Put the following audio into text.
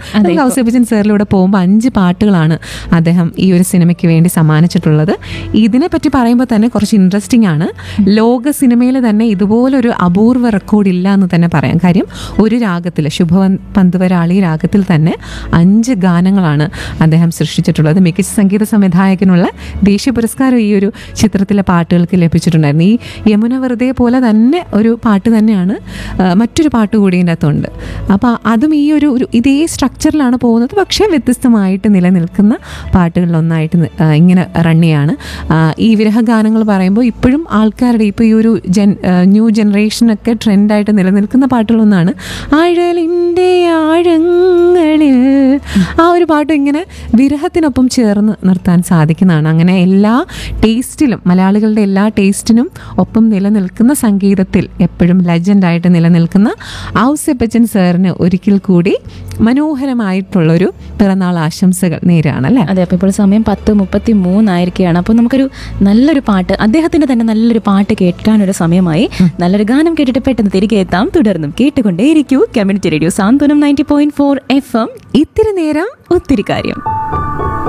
നമുക്ക് ഔസേപ്പച്ചൻ സാറിലൂടെ പോകുമ്പോൾ അഞ്ച് പാട്ടുകളാണ് അദ്ദേഹം ഈ ഒരു സിനിമയ്ക്ക് വേണ്ടി സമ്മാനിച്ചിട്ടുള്ളത് ഇതിനെപ്പറ്റി പറയുമ്പോൾ തന്നെ കുറച്ച് ഇൻട്രസ്റ്റിംഗ് ആണ് ലോക സിനിമയിൽ തന്നെ ഇതുപോലൊരു അപൂർവ റെക്കോർഡ് ഇല്ല എന്ന് തന്നെ പറയാം കാര്യം ഒരു രാഗത്തിൽ ശുഭ പന്തുവരാളി രാഗത്തിൽ തന്നെ അഞ്ച് ഗാനങ്ങളാണ് അദ്ദേഹം സൃഷ്ടിച്ചിട്ടുള്ളത് മികച്ച സംഗീത സംവിധായകനുള്ള ദേശീയ പുരസ്കാരം ഈ ഒരു ചിത്രത്തിലെ പാട്ടുകൾക്ക് ലഭിച്ചിട്ടുണ്ടായിരുന്നു ഈ യമുന വെറുതെ പോലെ തന്നെ ഒരു പാട്ട് തന്നെയാണ് ആ, മറ്റൊരു പാട്ട് കൂടി ഇതിൻ്റെ അകത്തുണ്ട് അപ്പോൾ അതും ഈ ഒരു ഒരു ഇതേ സ്ട്രക്ചറിലാണ് പോകുന്നത് പക്ഷേ വ്യത്യസ്തമായിട്ട് നിലനിൽക്കുന്ന പാട്ടുകളിലൊന്നായിട്ട് നി- ആ, ഇങ്ങനെ റണ്ണിയാണ് ഈ വിരഹഗാനങ്ങൾ പറയുമ്പോൾ ഇപ്പോഴും ആൾക്കാരുടെ ഇപ്പോൾ ഈ ഒരു ജൻ ആ, ന്യൂ ജനറേഷനൊക്കെ ട്രെൻഡായിട്ട് നിലനിൽക്കുന്ന പാട്ടുകളൊന്നാണ് ആഴലിൻ്റെ ആഴങ്ങളിൽ ആ ഒരു പാട്ട് ഇങ്ങനെ വിരഹത്തിനൊപ്പം ചേർന്ന് നിർത്താൻ സാധിക്കുന്നതാണ് അങ്ങനെ എല്ലാ ടേസ്റ്റിലും മലയാളികളുടെ എല്ലാ ടേസ്റ്റിനും ഒപ്പം നിലനിൽക്കുന്ന സംഗീതത്തിൽ എപ്പോഴും ലെജൻഡായിട്ട് നിലനിൽക്കുന്ന ഔസെപ്പച്ചൻ സാറിന് ഒരിക്കൽ കൂടി മനോഹരമായിട്ടുള്ളൊരു പിറന്നാൾ ആശംസകൾ നേരാണ് അല്ലേ അതെ അപ്പോൾ ഇപ്പോൾ സമയം പത്ത് മുപ്പത്തി മൂന്നായിരിക്കുകയാണ് അപ്പോൾ നമുക്കൊരു നല്ലൊരു പാട്ട് അദ്ദേഹത്തിന്റെ തന്നെ നല്ലൊരു പാട്ട് കേൾക്കാനൊരു സമയമായി നല്ലൊരു ഗാനം കേട്ടിട്ട് പെട്ടെന്ന് തിരികെ എത്താം തുടർന്നും കേട്ടുകൊണ്ടേയിരിക്കൂ community radio Santhwanam ninety point four F M ഇത്തിരി നേരം ഒത്തിരി കാര്യം